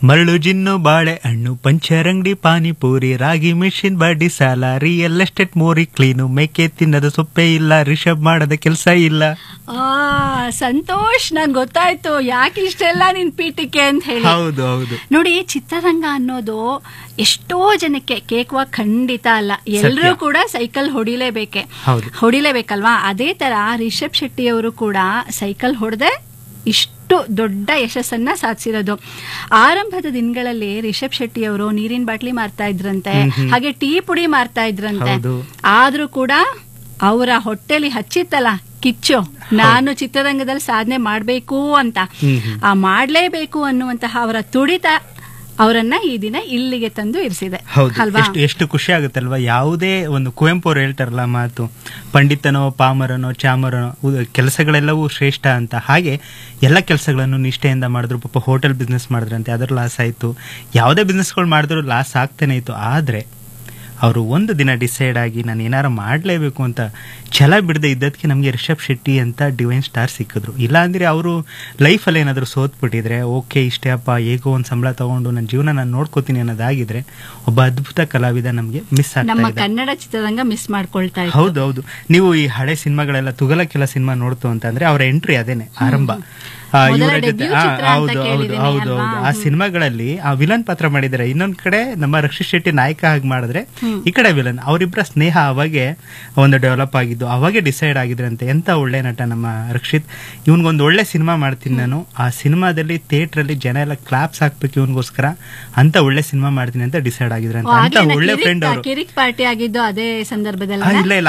ಮರಳು ಜಿನ್ನು ಬಾಳೆ ಹಣ್ಣು ಪಂಚರಂಗಡಿ ಪಾನಿಪೂರಿ ರಾಗಿ ಮಿಷಿನ್ ಬಡ್ಡಿ ಸಾಲ ರಿಯಲ್ ಎಸ್ಟೇಟ್ ಮೋರಿ ಕ್ಲೀನು ಮೇಕೆ ತಿನ್ನದ ಸೊಪ್ಪೆ ಇಲ್ಲ ರಿಷಬ್ ಮಾಡದ ಕೆಲಸ ಇಲ್ಲ ಆ ಸಂತೋಷ್ ನಂಗೆ ಗೊತ್ತಾಯ್ತು ಯಾಕೆ ಇಷ್ಟೆಲ್ಲ ನಿನ್ ಪೀಠಿಕೆ ಅಂತ ಹೇಳಿ ಹೌದು ಹೌದು ನೋಡಿ ಚಿತ್ರರಂಗ ಅನ್ನೋದು ಎಷ್ಟೋ ಜನಕ್ಕೆ ಕೇಕುವ ಖಂಡಿತ ಅಲ್ಲ ಎಲ್ಲರೂ ಕೂಡ ಸೈಕಲ್ ಹೊಡಿಲೇಬೇಕೆ ಹೌದು. ಹೊಡಿಲೇಬೇಕಲ್ವಾ ಅದೇ ತರ ರಿಷಬ್ ಶೆಟ್ಟಿ ಅವರು ಕೂಡ ಸೈಕಲ್ ಹೊಡೆದೆ ಇಷ್ಟು ದೊಡ್ಡ ಯಶಸ್ಸನ್ನ ಸಾಧಿಸಿರೋದು ಆರಂಭದ ದಿನಗಳಲ್ಲಿ ರಿಷಬ್ ಶೆಟ್ಟಿ ಅವರು ನೀರಿನ ಬಾಟ್ಲಿ ಮಾರ್ತಾ ಇದ್ರಂತೆ ಹಾಗೆ ಟೀ ಪುಡಿ ಮಾರ್ತಾ ಇದ್ರಂತೆ ಹೌದು. ಆದ್ರೂ ಕೂಡ ಅವರ ಹೊಟ್ಟೆಲಿ ಹಚ್ಚಿತ್ತಲ್ಲ ಕಿಚ್ಚು ನಾನು ಚಿತ್ರರಂಗದಲ್ಲಿ ಸಾಧನೆ ಮಾಡಬೇಕು ಅಂತ ಹ್ಮ್ ಹ್ಮ್. ಆ ಮಾಡ್ಲೇಬೇಕು ಅನ್ನುವಂತಹ ಅವರ ತುಡಿತ ಅವರನ್ನ ಈ ದಿನ ಇಲ್ಲಿಗೆ ತಂದು ಇರಿಸಿದೆ ಹೌದು ಅಲ್ವಾ ಎಷ್ಟು ಎಷ್ಟು ಖುಷಿ ಆಗುತ್ತಲ್ವಾ ಯಾವುದೇ ಒಂದು ಕುವೆಂಪು ಅವ್ರು ಹೇಳ್ತಾರಲ್ಲ ಮಾತು ಪಂಡಿತನೋ ಪಾಮರನೋ ಚಾಮರನೋ ಉ- ಕೆಲಸಗಳೆಲ್ಲವೂ ಶ್ರೇಷ್ಠ ಅಂತ ಹಾಗೆ ಎಲ್ಲ ಕೆಲಸಗಳನ್ನು ನಿಷ್ಠೆಯಿಂದ ಮಾಡಿದ್ರು ಪಾಪ ಹೋಟೆಲ್ ಬಿಸ್ನೆಸ್ ಮಾಡಿದ್ರಂತೆ ಅದ್ರ ಲಾಸ್ ಆಯ್ತು ಯಾವುದೇ ಬಿಸ್ನೆಸ್ಗಳು ಮಾಡಿದ್ರು ಲಾಸ್ ಆಗ್ತಾನೆ ಇತ್ತು ಆದ್ರೆ ಅವರು ಒಂದು ದಿನ ಡಿಸೈಡ್ ಆಗಿ ನಾನು ಏನಾರ ಮಾಡಲೇಬೇಕು ಅಂತ ಛಲ ಬಿಡದೆ ಇದ್ದದಕ್ಕೆ ನಮಗೆ ರಿಷಬ್ ಶೆಟ್ಟಿ ಅಂತ ಡಿವೈನ್ ಸ್ಟಾರ್ ಸಿಕ್ಕಿದ್ರು ಇಲ್ಲ ಅಂದ್ರೆ ಅವರು ಲೈಫಲ್ಲಿ ಏನಾದರೂ ಸೋತ್ಬಿಟ್ಟಿದ್ರೆ ಓಕೆ ಇಷ್ಟೇ ಅಪ್ಪ ಹೇಗೋ ಒಂದು ಸಂಬಳ ತಗೊಂಡು ನನ್ನ ಜೀವನ ನಾನು ನೋಡ್ಕೋತೀನಿ ಅನ್ನೋದಾಗಿದ್ರೆ ಒಬ್ಬ ಅದ್ಭುತ ಕಲಾವಿದ ನಮಗೆ ಮಿಸ್ ಆಗ್ತಾ ನಮ್ಮ ಇದೆ ಕನ್ನಡ ಚಿತ್ರರಂಗ ಮಿಸ್ ಮಾಡ್ಕೊಳ್ತಾ ಇತ್ತು ಹೌದು ಹೌದು ನೀವು ಈ ಹಳೆ ಸಿನಿಮಾಗಳೆಲ್ಲ ತುಗಲಕ್ಕೆಲ್ಲ ಸಿನಿಮಾ ನೋಡ್ತು ಅಂತಂದ್ರೆ ಅವರ ಎಂಟ್ರಿ ಅದೇನೆ ಆರಂಭ ಆ, ಮೊದಲ ಇವ್ರ ಜೊತೆ debut ಆ, ಚಿತ್ರ ಅಂತ ಹೌದು ಹೌದು ಕೇಳಿದ್ದೀನಿ ಹೌದು ಅಲ್ವಾ? ಹೌದು ಆ ಸಿನಿಮಾಗಳಲ್ಲಿ ಆ ವಿಲನ್ ಪಾತ್ರ ಮಾಡಿದ್ದಾರೆ ಇನ್ನೊಂದ್ ಕಡೆ ನಮ್ಮ ರಕ್ಷಿತ್ ಶೆಟ್ಟಿ ನಾಯಕ ಆಗಿ ಮಾಡಿದ್ರೆ ಈ ಕಡೆ ವಿಲನ್ ಅವರಿಬ್ಬರ ಸ್ನೇಹ ಅವಾಗೆ ಒಂದು ಡೆವಲಪ್ ಆಗಿದ್ದು ಅವಾಗೆ ಡಿಸೈಡ್ ಆಗಿದ್ರಂತೆ ಎಂತ ಒಳ್ಳೆ ನಟ ನಮ್ಮ ರಕ್ಷಿತ್ ಇವನ್ಗೊಂದು ಒಳ್ಳೆ ಸಿನಿಮಾ ಮಾಡ್ತೀನಿ ನಾನು ಆ ಸಿನಿಮಾದಲ್ಲಿ ಥಿಯೇಟರ್ ಅಲ್ಲಿ ಜನ ಎಲ್ಲ ಕ್ಲಾಪ್ಸ್ ಹಾಕ್ಬೇಕು ಇವನ್ಗೋಸ್ಕರ ಅಂತ ಒಳ್ಳೆ ಸಿನಿಮಾ ಮಾಡ್ತೀನಿ ಅಂತ ಡಿಸೈಡ್ ಆಗಿದ್ರಂತೆ ಅಂತ ಒಳ್ಳೆ ಫ್ರೆಂಡ್ ಅವರು ಕಿರಿಕ್ ಪಾರ್ಟಿ ಆಗಿದ್ದು ಅದೇ ಸಂದರ್ಭದಲ್ಲಿ ಇಲ್ಲ ಇಲ್ಲ